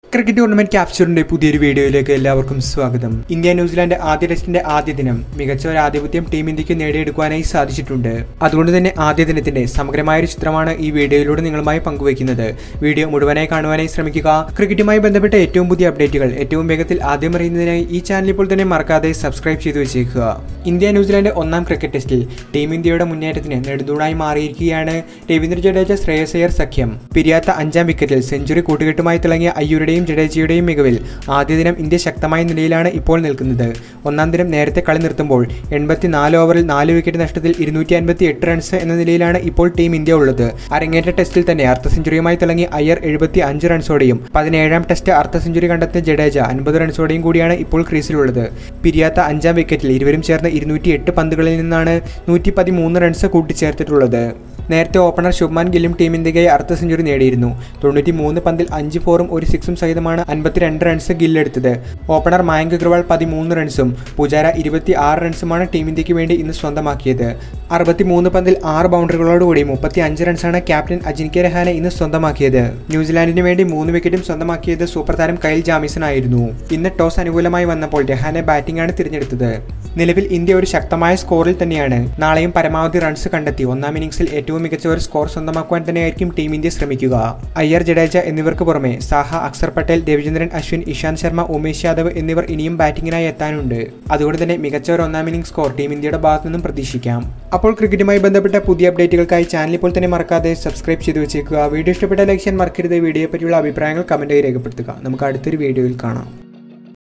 cricket tournament ക്യാപ്ചറിന്റെ പുതിയൊരു വീഡിയോയിലേക്ക് എല്ലാവർക്കും സ്വാഗതം ഇന്ത്യ ന്യൂസിലാൻഡ് ആദ്യ ടെസ്റ്റിന്റെ ആദ്യ ദിനം മികച്ച ഒരു ആധിപത്യം ടീം ഇന്ത്യക്ക് നേടിയെടുക്കുവാനായി സാധിച്ചിട്ടുണ്ട് അതുകൊണ്ട് തന്നെ ആദ്യ ദിനത്തിന്റെ സമഗ്രമായ ഒരു ചിത്രമാണ് ഈ വീഡിയോയിലൂടെ നിങ്ങളുമായി പങ്കുവയ്ക്കുന്നത് വീഡിയോ മുഴുവനായി കാണുവാനായി ശ്രമിക്കുക ക്രിക്കറ്റുമായി ബന്ധപ്പെട്ട ഏറ്റവും പുതിയ അപ്ഡേറ്റുകൾ ഏറ്റവും വേഗത്തിൽ ആദ്യം അറിയുന്നതിനായി ഈ ചാനൽ ഇപ്പോൾ തന്നെ മറക്കാതെ സബ്സ്ക്രൈബ് ചെയ്തു വെച്ചേക്കുക ഇന്ത്യ ന്യൂസിലാൻഡ് ഒന്നാം ക്രിക്കറ്റ് ടെസ്റ്റിൽ ടീം ഇന്ത്യയുടെ മുന്നേറ്റത്തിന് നെടുന്തൂണായി മാറിയിരിക്കുകയാണ് രവീന്ദ്ര ജഡേജ ശ്രേയസ് അയ്യർ സഖ്യം പിരിയാത്ത അഞ്ചാം വിക്കറ്റിൽ സെഞ്ചുറി കൂട്ടുകെട്ടുമായി തിളങ്ങിയ അയ്യൂരുടെയും ജഡേജയുടെയും മികവിൽ ആദ്യ ദിനം ഇന്ത്യ ശക്തമായ നിലയിലാണ് ഇപ്പോൾ നിൽക്കുന്നത് ഒന്നാം ദിനം നേരത്തെ കളി നിർത്തുമ്പോൾ എൺപത്തിനാല് ഓവറിൽ നാല് വിക്കറ്റ് നഷ്ടത്തിൽ ഇരുന്നൂറ്റി അൻപത്തി എട്ട് റൺസ് എന്ന നിലയിലാണ് ഇപ്പോൾ ടീം ഇന്ത്യ ഉള്ളത് അരങ്ങേറ്റ ടെസ്റ്റിൽ തന്നെ അർദ്ധ സെഞ്ചുറിയുമായി തിളങ്ങി അയ്യർ എഴുപത്തി അഞ്ച് റൺസോടെയും പതിനേഴാം ടെസ്റ്റ് അർദ്ധ സെഞ്ചുറി കണ്ടെത്തിയ ജഡേജ അൻപത് റൺസോടെയും കൂടിയാണ് ഇപ്പോൾ ക്രീസിലുള്ളത് പിരിയാത്ത അഞ്ചാം വിക്കറ്റിൽ ഇരുവരും ചേർന്ന് ഇരുന്നൂറ്റി എട്ട് പന്തുകളിൽ നിന്നാണ് നൂറ്റി പതിമൂന്ന് റൺസ് കൂട്ടിച്ചേർത്തിട്ടുള്ളത് നേരത്തെ ഓപ്പണർ ശുഭ്മാൻ ഗില്ലും ടീം ഇന്ത്യക്കായി അർദ്ധ സെഞ്ചുറി നേടിയിരുന്നു തൊണ്ണൂറ്റി മൂന്ന് പന്തിൽ അഞ്ച് ഫോറും ഒരു സിക്സും സഹിതമാണ് അൻപത്തിരണ്ട് റൺസ് ഗില്ലെടുത്തത് ഓപ്പണർ മായങ്ക് അഗ്രവാൾ പതിമൂന്ന് റൺസും പുജാര ഇരുപത്തി ആറ് റൺസുമാണ് ടീം ഇന്ത്യക്ക് വേണ്ടി ഇന്ന് സ്വന്തമാക്കിയത് അറുപത്തി മൂന്ന് പന്തിൽ ആറ് ബൗണ്ടറികളോടുകൂടി മുപ്പത്തി അഞ്ച് റൺസാണ് ക്യാപ്റ്റൻ അജിൻകെ രഹാനെ ഇന്ന് സ്വന്തമാക്കിയത് ന്യൂസിലാൻഡിന് വേണ്ടി മൂന്ന് വിക്കറ്റും സ്വന്തമാക്കിയത് സൂപ്പർ താരം കൈൽ ജാമിസൺ ആയിരുന്നു ഇന്ന് ടോസ് അനുകൂലമായി വന്നപ്പോൾ രഹാനെ ബാറ്റിംഗ് ആണ് തിരഞ്ഞെടുത്തത് നിലവിൽ ഇന്ത്യ ഒരു ശക്തമായ സ്കോറിൽ തന്നെയാണ് നാളെയും പരമാവധി റൺസ് കണ്ടെത്തി ഒന്നാം ഇന്നിംഗ്സിൽ ഏറ്റവും മികച്ച ഒരു സ്കോർ സ്വന്തമാക്കുവാൻ തന്നെയായിരിക്കും ടീം ഇന്ത്യ ശ്രമിക്കുക അയ്യർ ജഡേജ എന്നിവർക്ക് പുറമെ സാഹ അക്സർ പട്ടേൽ രവിചന്ദ്രൻ അശ്വിൻ ഇഷാന്ത് ശർമ്മ ഉമേഷ് യാദവ് എന്നിവർ ഇനിയും ബാറ്റിംഗിനായി എത്താനുണ്ട് അതുകൊണ്ട് തന്നെ മികച്ച ഒരു ഒന്നാം ഇന്നിംഗ് സ്കോർ ടീം ഇന്ത്യയുടെ ഭാഗത്തു നിന്നും പ്രതീക്ഷിക്കാം അപ്പോൾ ക്രിക്കറ്റുമായി ബന്ധപ്പെട്ട പുതിയ അപ്ഡേറ്റുകൾക്കായി ചാനൽ ഇപ്പോൾ തന്നെ മറക്കാതെ സബ്സ്ക്രൈബ് ചെയ്തു വെച്ചേക്കുക വീഡിയോ ഇഷ്ടപ്പെട്ട ലൈക്ക് ചെയ്യാൻ മറക്കരുത് വീഡിയോയെ പറ്റിയുള്ള അഭിപ്രായങ്ങൾ കമന്റായി രേഖപ്പെടുത്തുക നമുക്ക് അടുത്തൊരു വീഡിയോയിൽ കാണാം